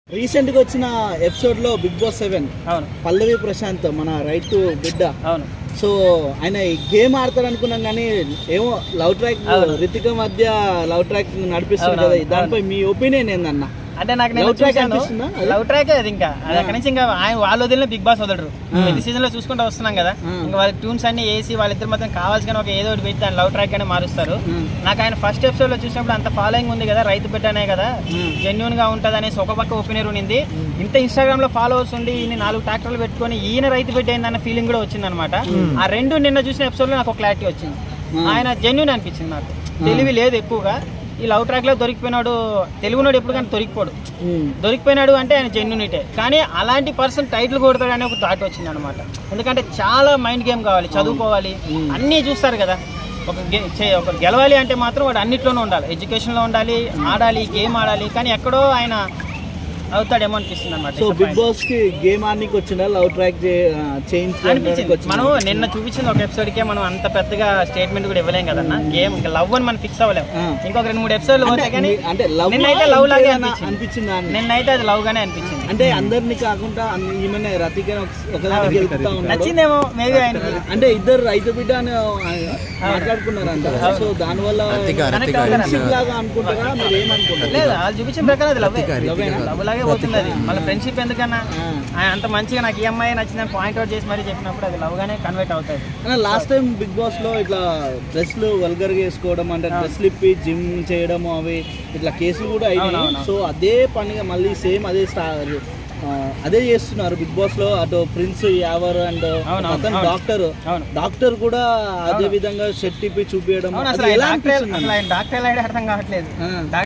Recent గా వచ్చిన episode లో బిగ్ బాస్ సెవెన్ అవును పల్లవి ప్రశాంత్ మన రైతు బిడ్డ అవును సో ఆయన గేమ్ ఆడతాడు అనుకున్నాం కానీ ఏమో లవ్ ట్రాక్ అవును. రితిక మధ్య లవ్ ట్రాక్ నడిపిస్తుంది అవును, కదా అవును, దానిపై మీ ఒపీనియన్ ఏందన్న అంటే నాకు నేను Love track చూశాను అనిపిస్తుందా అది? లవ్ ట్రాక్ అది ఇంకా అది అక్కడి నుంచి ఇంకా ఆయన వాళ్ళు వదిలిన బిగ్ బాస్ వదలరు ఆ. ప్రతి సీజన్ లో చూసుకుంటూ వస్తున్నాం కదా ఆ. ఇంకా వాళ్ళ ట్యూన్స్ అన్ని వేసి వాళ్ళిద్దరు మాత్రం కావాల్సిన ఒక ఏదో ఒకటి పెట్టి దాన్ని లవ్ ట్రాక్ అని మారుస్తారు ఉమ్. నాకు ఆయన ఫస్ట్ ఎపిసోడ్ లో చూసినప్పుడు అంత ఫాలోయింగ్ ఉంది కదా రైతు బిడ్డనే కదా ఉమ్. జెన్యున్ గా ఉంటది అనేసి ఒక పక్క ఒపీనియన్ ఉంది ఇంత ఇన్స్టాగ్రామ్ లో ఫాలోవర్స్ ఉండి ఈయన నాలుగు ట్రాక్టర్లు పెట్టుకొని ఈయన రైతు బిడ్డ అయిందన్న ఫీలింగ్ కూడా వచ్చింది అనమాట ఆ రెండు నిన్న చూసిన ఎపిసోడ్ లో నాకు క్లారిటీ వచ్చింది ఉమ్. ఆయన జెన్యున్ అనిపించింది నాకు తెలివి లేదు ఎక్కువగా ఈ లవ్ ట్రాక్ లో దొరికిపోయినాడు తెలుగునాడు ఎప్పుడు కానీ దొరికిపోడు ఉమ్. దొరికిపోయినాడు అంటే ఆయన జెన్యునిటే కానీ అలాంటి పర్సన్ టైటిల్ కొడతాడు అనే ఒక థాట్ వచ్చింది అనమాట ఎందుకంటే చాలా మైండ్ గేమ్ కావాలి చదువుకోవాలి అన్నీ చూస్తారు కదా ఒక గే- చే- ఒక గెలవాలి అంటే మాత్రం వాడు అన్నిట్లోనూ ఉండాలి ఎడ్యుకేషన్లో ఉండాలి ఆడాలి గేమ్ ఆడాలి కానీ ఎక్కడో ఆయన అవుతాడేమో అనిపిస్తుంది సో బిగ్ అనమాట బాస్ కి గేమ్ ఆడడానికి వచ్చిందా లవ్ ట్రాక్ చేంజ్ అనిపించింది మనం నిన్న చూపించింది ఒక ఎపిసోడ్ కే మనం అంత పెద్దగా స్టేట్మెంట్ కూడా ఇవ్వలేం కదన్న గేమ్ ఇంకా లవ్ అని మనం ఫిక్స్ అవ్వలేం ఆ. ఇంకొక రెండు మూడు ఎపిసోడ్లు పోతే కానీ అంటే లవ్ నిన్నైతే లవ్ లాగే అనిపించింది అనిపించిందా అని నిన్నైతే అది లవ్ గానే అనిపించింది అంటే అందరిని కాకుండా అన్ని- ఈమెనే రతిక ఒకదానికి గెలుపుతా ఉన్నాడు నచ్చిందేమో మేబీ ఆయనకి అంటే ఇద్దరు రైతు బిడ్డ అని మాట్లాడుకున్నారంట సో దానివల్ల కనెక్ట్ అవుతారు ఫ్రెండ్షిప్ లాగా అనుకుంటారా మీరు ఏమనుకుంటారు లేదు వాళ్ళు చూపించిన ప్రకారం అది లవ్ లవ్వేనా? లవ్ లాగే పోతుంది అది మళ్ళీ ఫ్రెండ్షిప్ ఎందుకన్నా ఆ. ఆయన అంత మంచిగా నాకు ఈ అమ్మాయి నచ్చిందని పాయింట్ అవుట్ చేసి మరీ చెప్పినప్పుడు అది లవ్ గానే కన్వర్ట్ అవుతుంది లాస్ట్ టైం బిగ్ బాస్ లో ఇట్లా డ్రెస్లు వల్గర్ గా వేసుకోవడం అంటే డ్రెస్లు ఇప్పి జిమ్ చేయడం అవి ఇట్లా కేసులు కూడా అయినాయి అవునవును. సో అదే పనిగా మళ్ళీ సేమ్ అదే స్టార్ అదే చేస్తున్నారు బిగ్ బాస్ లో అటు ప్రిన్స్ యావర్ అండ్ అవునవును, అతను అవును. డాక్టర్ అవును డాక్టర్ కూడా అదే విధంగా షర్ట్ ఇప్పి చూపించడం అవును అది అసలు ఆయన ఎలా డాక్టర్ అనిపిస్తుంది అసలు ఆయన డాక్టర్ ఎలా అర్థం కావట్లేదు ఆ. డాక్టర్